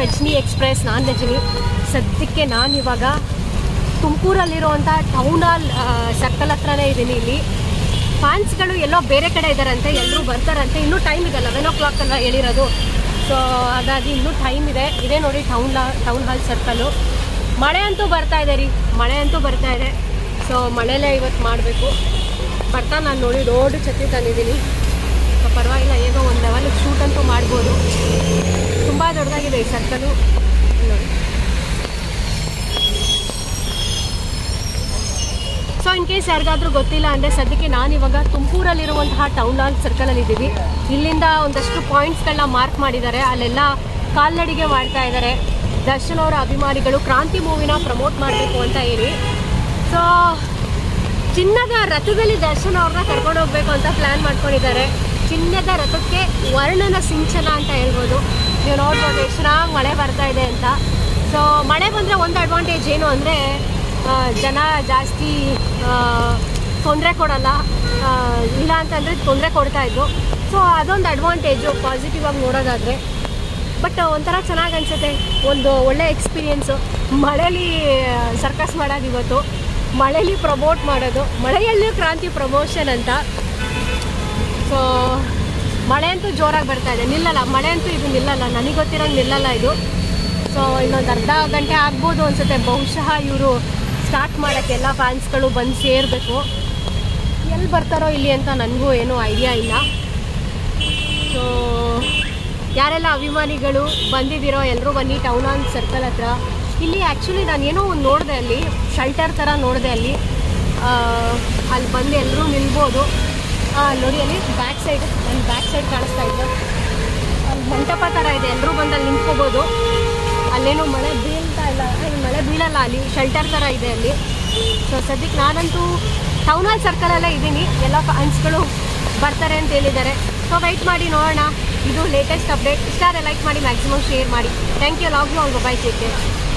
Rajani express ನಾನು ರಜನಿ ಸದ್ಯಕ್ಕೆ ನಾನು ಇವಾಗ ತುಮಕೂರಲ್ಲಿರುವಂಥ ಟೌನ್ ಹಾಲ್ ಸರ್ಕಲ್ ಹತ್ರನೇ ಇದ್ದೀನಿ ಇಲ್ಲಿ ಫ್ಯಾನ್ಸ್ಗಳು ಎಲ್ಲೋ ಬೇರೆ ಕಡೆ ಇದ್ದಾರಂತೆ ಎಲ್ಲರೂ ಬರ್ತಾರಂತೆ ಇನ್ನೂ ಟೈಮ್ ಇದೆ ಲೆವೆನ್ ಓ ಕ್ಲಾಕ್ ಅಲ್ಲ ಹೇಳಿರೋದು ಸೊ ಹಾಗಾಗಿ ಇನ್ನೂ ಟೈಮ್ ಇದೆ ಇದೇ ನೋಡಿ ಟೌನ್ ಲಾ ಟೌನ್ ಹಾಲ್ ಸರ್ಕಲ್ಲು ಮಳೆ ಅಂತೂ ಬರ್ತಾ ಇದೆ ರೀ ಮಳೆ ಅಂತೂ ಬರ್ತಾ ಇದೆ ಸೊ ಮಳೆಲೇ ಇವತ್ತು ಮಾಡಬೇಕು ಬರ್ತಾ ನಾನು ನೋಡಿ ರೋಡ್ ಛತ್ರಿ ತಂದಿದ್ದೀನಿ ಸೊ ಪರವಾಗಿಲ್ಲ ಹೇಗೋ ಒಂದು ಲೆವೆಲ್ ಶೂಟ್ ಅಂತೂ ಮಾಡ್ಬೋದು ತುಂಬ ದೊಡ್ಡದಾಗಿದೆ ಈ ಸರ್ಕಲು ನೋಡಿ ಸೊ ಇನ್ ಕೇಸ್ ಯಾರಿಗಾದ್ರೂ ಗೊತ್ತಿಲ್ಲ ಅಂದರೆ ಸದ್ಯಕ್ಕೆ ನಾನು ಇವಾಗ ತುಮಕೂರಲ್ಲಿರುವಂತಹ ಟೌನ್ ಹಾಲ್ ಸರ್ಕಲಲ್ಲಿ ಇದ್ದೀವಿ ಇಲ್ಲಿಂದ ಒಂದಷ್ಟು ಪಾಯಿಂಟ್ಸ್ಗಳನ್ನ ಮಾರ್ಕ್ ಮಾಡಿದ್ದಾರೆ ಅಲ್ಲೆಲ್ಲ ಕಾಲ್ನಡಿಗೆ ಮಾಡ್ತಾ ಇದ್ದಾರೆ ದರ್ಶನ್ ಅವರ ಅಭಿಮಾನಿಗಳು ಕ್ರಾಂತಿ ಮೂವಿನ ಪ್ರಮೋಟ್ ಮಾಡಬೇಕು ಅಂತ ಹೇಳಿ ಸೊ ಚಿನ್ನದ ರಥದಲ್ಲಿ ದರ್ಶನ್ ಅವ್ರನ್ನ ಕರ್ಕೊಂಡು ಹೋಗ್ಬೇಕು ಅಂತ ಪ್ಲ್ಯಾನ್ ಮಾಡ್ಕೊಂಡಿದ್ದಾರೆ ಚಿನ್ನದ ರಥಕ್ಕೆ ವರ್ಣನ ಸಿಂಚನ ಅಂತ ಹೇಳ್ಬೋದು ನೀವು ನೋಡ್ಬೋದು ಎಷ್ಟು ಚೆನ್ನಾಗಿ ಮಳೆ ಬರ್ತಾ ಇದೆ ಅಂತ ಸೊ ಮಳೆ ಬಂದರೆ ಒಂದು ಅಡ್ವಾಂಟೇಜ್ ಏನು ಅಂದರೆ ಜನ ಜಾಸ್ತಿ ತೊಂದರೆ ಕೊಡಲ್ಲ ಆ, ಇಲ್ಲ ಅಂತಂದರೆ ತೊಂದರೆ ಕೊಡ್ತಾಯಿದ್ರು ಸೊ ಅದೊಂದು ಅಡ್ವಾಂಟೇಜು ಪಾಸಿಟಿವ್ ಆಗಿ ನೋಡೋದಾದರೆ ಬಟ್ ಒಂಥರ ಚೆನ್ನಾಗಿ ಅನಿಸುತ್ತೆ ಒಂದು ಒಳ್ಳೆ ಎಕ್ಸ್ಪೀರಿಯೆನ್ಸು ಮಳೇಲಿ ಸರ್ಕಸ್ ಮಾಡೋದು ಇವತ್ತು ಮಳೇಲಿ ಪ್ರಮೋಟ್ ಮಾಡೋದು ಮಳೆಯಲ್ಲೂ ಕ್ರಾಂತಿ ಪ್ರಮೋಷನ್ ಅಂತ ಸೊ ಮಳೆ ಅಂತೂ ಜೋರಾಗಿ ಬರ್ತಾ ಇದೆ ನಿಲ್ಲಲ್ಲ ಮಳೆ ಅಂತೂ ಇದು ನಿಲ್ಲಲ್ಲ ನನಗೆ ಗೊತ್ತಿರೋಂಗೆ ನಿಲ್ಲಲ್ಲ ಇದು ಸೊ ಇನ್ನೊಂದು ಅರ್ಧ ಗಂಟೆ ಆಗ್ಬೋದು ಅನ್ಸುತ್ತೆ ಬಹುಶಃ ಇವರು ಸ್ಟಾರ್ಟ್ ಮಾಡೋಕ್ಕೆ ಎಲ್ಲ ಫ್ಯಾನ್ಸ್ಗಳು ಬಂದು ಸೇರಬೇಕು ಎಲ್ಲಿ ಬರ್ತಾರೋ ಇಲ್ಲಿ ಅಂತ ನನಗೂ ಏನೂ ಐಡಿಯಾ ಇಲ್ಲ ಸೊ ಯಾರೆಲ್ಲ ಅಭಿಮಾನಿಗಳು ಬಂದಿದ್ದೀರೋ ಎಲ್ಲರೂ ಬನ್ನಿ ಟೌನ್ ಹಾಲ್ ಸರ್ಕಲ್ ಹತ್ರ ಇಲ್ಲಿ ಆ್ಯಕ್ಚುಲಿ ನಾನು ಏನೋ ಒಂದು ನೋಡಿದೆ ಅಲ್ಲಿ ಶೆಲ್ಟರ್ ಥರ ನೋಡಿದೆ ಅಲ್ಲಿ ಆ, ಅಲ್ಲಿ ಬಂದು ಎಲ್ಲರೂ ನಿಲ್ಬೋದು ಆ, ನೋಡಿ ಅಲ್ಲಿ ಬ್ಯಾಕ್ ಸೈಡ್ ನನ್ನ ಬ್ಯಾಕ್ ಸೈಡ್ ಕಾಣಿಸ್ತಾ ಇದೆ ಅಲ್ಲಿ ಮಂಟಪ ಥರ ಇದೆ ಎಲ್ಲರೂ ಬಂದು ಅಲ್ಲಿ ನಿಂತ್ಕೋಬೋದು ಅಲ್ಲೇನೋ ಮಳೆ ಬೀಳ್ತಾ ಇಲ್ಲ ಏ, ಮಳೆ ಬೀಳಲ್ಲ ಅಲ್ಲಿ ಶೆಲ್ಟರ್ ಥರ ಇದೆ ಅಲ್ಲಿ ಸೊ ಸದ್ಯಕ್ಕೆ ನಾನಂತೂ ಟೌನ್ ಹಾಲ್ ಸರ್ಕಲಲ್ಲೇ ಇದ್ದೀನಿ ಎಲ್ಲ ಫ್ಯಾನ್ಸ್ಗಳು ಬರ್ತಾರೆ ಅಂತ ಹೇಳಿದ್ದಾರೆ ಸೊ ವೆಯ್ಟ್ ಮಾಡಿ ನೋಡೋಣ ಇದು ಲೇಟೆಸ್ಟ್ ಅಪ್ಡೇಟ್ ಇಷ್ಟ ಲೈಕ್ ಮಾಡಿ ಮ್ಯಾಕ್ಸಿಮಮ್ ಶೇರ್ ಮಾಡಿ thank you love you all bye take care